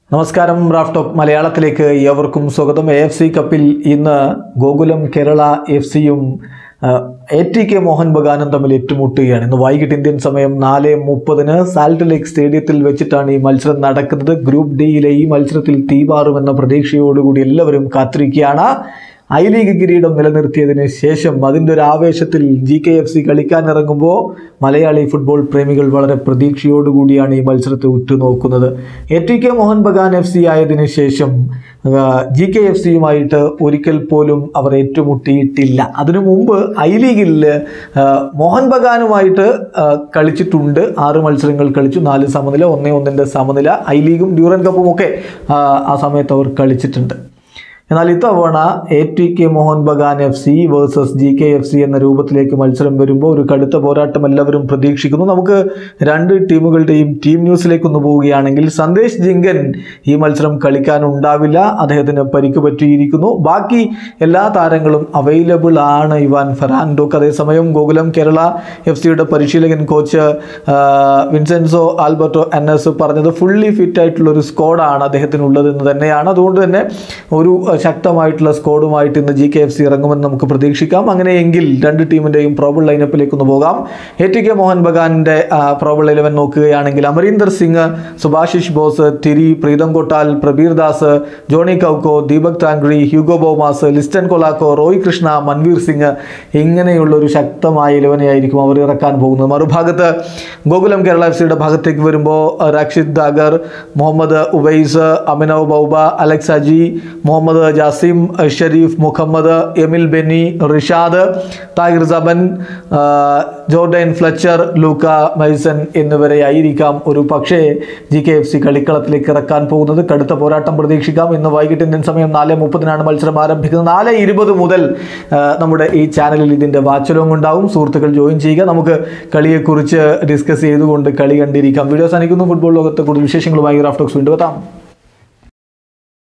നമസ്കാരം Raf talk മലയാളത്തിലേക്ക് ഏവർക്കും സ്വാഗതം എ എഫ് സി കപ്പിൽ ഇന്ന് ഗോകുലം കേരള എഫ് സിയും എ ടി കെ മോഹൻ ബഗാനും തമ്മിൽ ഏറ്റുമുട്ടുകയാണ് ഇന്ന് വൈകിട്ട് ഇന്ത്യൻ സമയം നാല് മുപ്പതിന് സാൽട്ട് ലേക്ക് സ്റ്റേഡിയത്തിൽ വെച്ചിട്ടാണ് ഈ മത്സരം നടക്കുന്നത് ഗ്രൂപ്പ് ഡിയിലെ ഈ മത്സരത്തിൽ തീപാറുമെന്ന പ്രതീക്ഷയോടുകൂടി എല്ലാവരും കാത്തിരിക്കുകയാണ് ഐ ലീഗ് കിരീടം നിലനിർത്തിയതിന് ശേഷം അതിൻ്റെ ഒരു ആവേശത്തിൽ ജി കെ എഫ് സി കളിക്കാനിറങ്ങുമ്പോൾ മലയാളി ഫുട്ബോൾ പ്രേമികൾ വളരെ പ്രതീക്ഷയോടുകൂടിയാണ് ഈ മത്സരത്തെ ഉറ്റുനോക്കുന്നത് A T K Mohun Bagan F C ആയതിനു ശേഷം ജി കെ എഫ് സിയുമായിട്ട് ഒരിക്കൽ പോലും അവർ ഏറ്റുമുട്ടിയിട്ടില്ല അതിനു മുമ്പ് ഐ ലീഗിൽ ആ, മോഹൻ ബഗാനുമായിട്ട് ആ, കളിച്ചിട്ടുണ്ട് ആറ് മത്സരങ്ങൾ കളിച്ചു നാല് സമനില ഒന്നേ ഒന്നിൻ്റെ സമനില ഐ ലീഗും ഡ്യൂറൻ കപ്പും ഒക്കെ ആ, ആ സമയത്ത് അവർ കളിച്ചിട്ടുണ്ട് എന്നാൽ ഇത്തവണ A T K Mohun Bagan F C versus G K F C എന്ന രൂപത്തിലേക്ക് മത്സരം വരുമ്പോൾ ഒരു കടുത്ത പോരാട്ടം എല്ലാവരും പ്രതീക്ഷിക്കുന്നു നമുക്ക് രണ്ട് ടീമുകളുടെയും ടീം ന്യൂസിലേക്ക് ഒന്ന് പോവുകയാണെങ്കിൽ സന്ദേശ് ജിങ്കൻ ഈ മത്സരം കളിക്കാനുണ്ടാവില്ല അദ്ദേഹത്തിന് പരിക്ക് പറ്റിയിരിക്കുന്നു ബാക്കി എല്ലാ താരങ്ങളും അവൈലബിൾ ആണ് ഇവാൻ ഫെറാൻഡോക്ക് അതേസമയം ഗോകുലം കേരള എഫ് സിയുടെ പരിശീലകൻ കോച്ച് ആ, വിൻസെൻസോ ആൽബർട്ടോ എൻ എസ് പറഞ്ഞത് ഫുള്ളി ഫിറ്റ് ആയിട്ടുള്ള ഒരു സ്ക്വാഡാണ് അദ്ദേഹത്തിനുള്ളതെന്ന് തന്നെയാണ് അതുകൊണ്ട് തന്നെ ഒരു ആ, ശക്തമായിട്ടുള്ള സ്ക്വാഡുമായിട്ട് ഇന്ന് ജി കെ എഫ് സി ഇറങ്ങുമെന്ന് നമുക്ക് പ്രതീക്ഷിക്കാം അങ്ങനെയെങ്കിൽ രണ്ട് ടീമിൻ്റെയും പ്രോബിൾ ലൈനപ്പിലേക്ക് ഒന്ന് പോകാം എ ടി കെ മോഹൻ ബഗാനിൻ്റെ പ്രോബിൾ ഇലവൻ നോക്കുകയാണെങ്കിൽ Amarinder Singh Subhasish Bose Tiri Pritam Kotal Prabir Das Johnny Kauko Deepak Tangri Hugo Boumous Liston Colaco Roy Krishna Manvir Singh ഇങ്ങനെയുള്ള ഒരു ശക്തമായ ഇലവനെയായിരിക്കും അവർ ഇറക്കാൻ പോകുന്നത് മറുഭാഗത്ത് ഗോകുലം കേരള എഫ് സിയുടെ ഭാഗത്തേക്ക് വരുമ്പോൾ റക്ഷിദ് ദാഗർ മുഹമ്മദ് ഉവൈസ് അമിനവ് ബൗബ അലക്സ് അജി മുഹമ്മദ് ജാസിം ഷരീഫ് മുഹമ്മദ് എമിൽ ബെന്നി റിഷാദ് താഹിർ സബൻ ആ, ജോർഡൻ ഫ്ലച്ചർ ലൂക്ക മൈസൺ എന്നിവരെ ആയിരിക്കാം ഒരു പക്ഷേ ജി കെ എഫ് സി കളിക്കളത്തിലേക്ക് ഇറക്കാൻ പോകുന്നത് കടുത്ത പോരാട്ടം പ്രതീക്ഷിക്കാം ഇന്ന് വൈകിട്ട് ഇന്ത്യൻ സമയം നാല് മുപ്പതിനാണ് മത്സരം ആരംഭിക്കുന്നത് നാല് ഇരുപത് മുതൽ ആ, നമ്മുടെ ഈ ചാനലിൽ ഇതിൻ്റെ വാച്ചലവും ഉണ്ടാവും സുഹൃത്തുക്കൾ ജോയിൻ ചെയ്യുക നമുക്ക് കളിയെക്കുറിച്ച് ഡിസ്കസ് ചെയ്തുകൊണ്ട് കളി കണ്ടിരിക്കാം വീഡിയോസ് അനിക്കുന്നു ഫുട്ബോൾ ലോകത്തെ കൂടുതൽ വിശേഷങ്ങളുമായി റാഫ്റ്റോക്സ് വീണ്ടും എത്താം